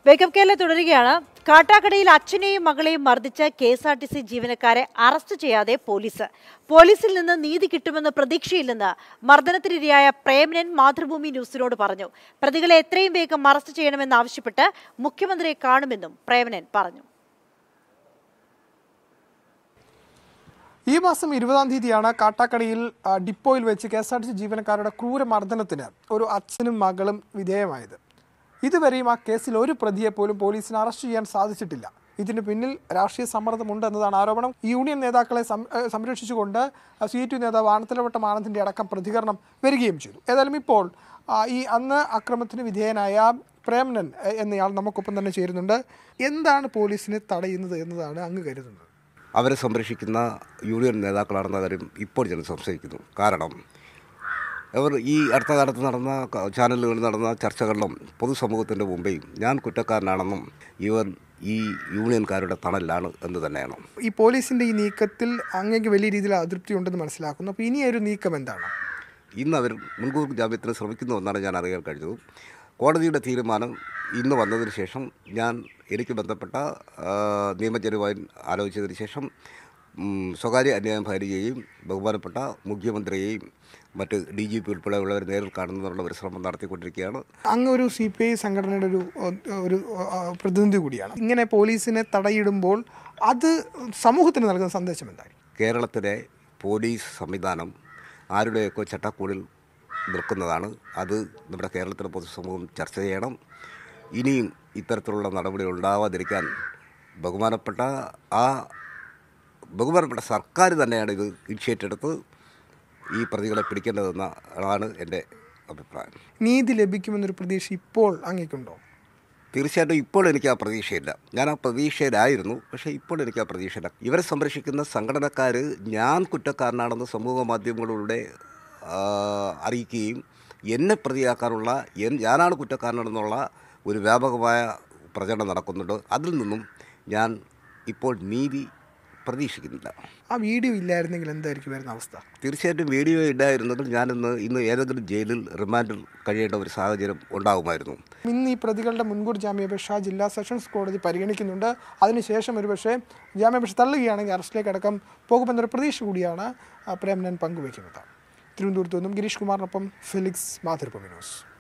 wake up Kerala തുടരുകയാണ് കാട്ടാക്കടയിൽ അച്ഛനെയും മകളെയും മർദ്ദിച്ച K S R T C ജീവനക്കാരെ അറസ്റ്റ് ചെയ്യാതെ പോലീസ് പോലീസിൽ നിന്ന് നീതി കിട്ടുമെന്ന് പ്രതീക്ഷയില്ലെന്ന് മർദ്ദനത്തിനിരയായ പ്രേമനൻ മാതൃഭൂമി ന്യൂസിനോട് പറഞ്ഞു പ്രതികളെ എത്രയും വേഗം അറസ്റ്റ് ചെയ്യണമെന്നാവശ്യപ്പെട്ട് മുഖ്യമന്ത്രിയെ കാണുമെന്നും പ്രേമനൻ പറഞ്ഞു ഈ മാസം ഇരുപതാം തീയതിയാണ് കാട്ടാക്കടയിൽ ആ, ഡിപ്പോയിൽ വെച്ച് K S R T C ജീവനക്കാരുടെ ക്രൂരമർദ്ദനത്തിന് ഒരു അച്ഛനും മകളും വിധേയമായത് ഇതുവരെയും ആ കേസിൽ ഒരു പ്രതിയെ പോലും പോലീസിന് അറസ്റ്റ് ചെയ്യാൻ സാധിച്ചിട്ടില്ല ഇതിന് പിന്നിൽ രാഷ്ട്രീയ സമ്മർദ്ദമുണ്ട് എന്നതാണ് ആരോപണം ഈ യൂണിയൻ നേതാക്കളെ സം- ഏഹ് സംരക്ഷിച്ചുകൊണ്ട് സി ടി നേതാവ് ആനത്തലവട്ടം ആനന്ദിന്റെ അടക്കം പ്രതികരണം വരികയും ചെയ്തു ഏതായാലും ഇപ്പോൾ ആ, ഈ അന്ന് അക്രമത്തിന് വിധേയനായ പ്രേമനൻ എ- എന്നയാൾ നമുക്കൊപ്പം തന്നെ ചേരുന്നുണ്ട് എന്താണ് പോലീസിനെ തടയുന്നത് എന്നതാണ് അങ്ങ് കരുതുന്നത് അവരെ സംരക്ഷിക്കുന്ന യൂണിയൻ നേതാക്കളാണെന്ന കാര്യം ഇപ്പോൾ ജനം സംശയിക്കുന്നു കാരണം അവർ ഈ അടുത്ത കാലത്ത് നടന്ന ക- ചാനലുകളിൽ നടന്ന ചർച്ചകളിലും പൊതുസമൂഹത്തിൻ്റെ മുമ്പിൽ ഞാൻ കുറ്റക്കാരനാണെന്നും ഇവർ ഈ യൂണിയൻകാരുടെ തണലിലാണ് എന്ന് തന്നെയാണ് ഈ പോലീസിന്റെ ഈ നീക്കത്തിൽ അങ്ങേക്ക് വലിയ രീതിയിൽ അതൃപ്തി ഉണ്ടെന്ന് മനസ്സിലാക്കുന്നു അപ്പോൾ ഇനി ഒരു നീക്കം എന്താണ് ഇന്ന് അവർ മുൻകൂർ ജാമ്യത്തിന് ശ്രമിക്കുന്നുവെന്നാണ് ഞാൻ അറിയാൻ കഴിഞ്ഞത് കോടതിയുടെ തീരുമാനം ഇന്ന് വന്നതിന് ശേഷം ഞാൻ എനിക്ക് ബന്ധപ്പെട്ട ആ, നിയമജനുമായി ആലോചിച്ചതിന് ശേഷം ഉം, സ്വകാര്യ അന്യായം ഫയൽ ചെയ്യുകയും ബഹുമാനപ്പെട്ട മുഖ്യമന്ത്രിയെയും മറ്റ് ഡി ജി പി ഉൾപ്പെടെയുള്ളവർ നേരിൽ കാണുന്നതിനുള്ള ഒരു ശ്രമം നടത്തിക്കൊണ്ടിരിക്കുകയാണ് അങ്ങ് ഒരു സി പി ഐ സംഘടനയുടെ ഒരു ഒരു ആ, പ്രതിനിധി കൂടിയാണ് ഇങ്ങനെ പോലീസിനെ തടയിടുമ്പോൾ അത് സമൂഹത്തിന് നൽകുന്ന സന്ദേശം എന്തായിരിക്കും കേരളത്തിലെ പോലീസ് സംവിധാനം ആരുടെയൊക്കെ ചട്ടക്കൂടിൽ നിൽക്കുന്നതാണ് അത് നമ്മുടെ കേരളത്തിലെ പൊതുസമൂഹം ചർച്ച ചെയ്യണം ഇനിയും ഇത്തരത്തിലുള്ള നടപടി ഉണ്ടാവാതിരിക്കാൻ ബഹുമാനപ്പെട്ട ആ ബഹുമാനപ്പെട്ട സർക്കാർ തന്നെയാണ് ഇത് ഇനിഷ്യേറ്റ് എടുത്ത് ഈ പ്രതികളെ പിടിക്കേണ്ടതെന്നാണ് എൻ്റെ അഭിപ്രായം നീതി ലഭിക്കുമെന്നൊരു പ്രതീക്ഷ ഇപ്പോൾ അങ്ങേക്കുണ്ടോ തീർച്ചയായിട്ടും ഇപ്പോൾ എനിക്ക് ആ പ്രതീക്ഷയില്ല ഞാൻ ആ പ്രതീക്ഷയിലായിരുന്നു പക്ഷേ ഇപ്പോൾ എനിക്ക് ആ പ്രതീക്ഷയില്ല ഇവരെ സംരക്ഷിക്കുന്ന സംഘടനക്കാർ ഞാൻ കുറ്റക്കാരനാണെന്ന് സമൂഹ മാധ്യമങ്ങളിലൂടെ ആ, അറിയിക്കുകയും എന്നെ പ്രതിയാക്കാനുള്ള എൻ ഞാനാണ് കുറ്റക്കാരനെന്നുള്ള ഒരു വ്യാപകമായ പ്രചരണം നടക്കുന്നുണ്ട് അതിൽ നിന്നും ഞാൻ ഇപ്പോൾ നീതി പ്രതീക്ഷിക്കുന്നില്ല ആ വീഡിയോ ഇല്ലായിരുന്നെങ്കിൽ എന്തായിരിക്കും വരുന്ന അവസ്ഥ തീർച്ചയായിട്ടും വീഡിയോ ഇല്ലായിരുന്നെങ്കിൽ ഞാനിന്ന് ഇന്ന് ഏതെങ്കിലും ജയിലിൽ റിമാൻഡിൽ കഴിയേണ്ട ഒരു സാഹചര്യം ഉണ്ടാകുമായിരുന്നു ഇന്ന് ഈ പ്രതികളുടെ മുൻകൂർ ജാമ്യാപേക്ഷ ജില്ലാ സെഷൻസ് കോടതി പരിഗണിക്കുന്നുണ്ട് അതിനുശേഷം ഒരുപക്ഷെ ജാമ്യാപേക്ഷ തള്ളുകയാണെങ്കിൽ അറസ്റ്റിലേക്ക് അടക്കം പോകുമെന്നൊരു പ്രതീക്ഷ കൂടിയാണ് ആ, പ്രേംനൻ പങ്കുവയ്ക്കുന്നത് തിരുവനന്തപുരത്ത് നിന്നും ഗിരീഷ് കുമാറിനൊപ്പം ഫെലിക്സ് മാതൃഭൂമി ന്യൂസ്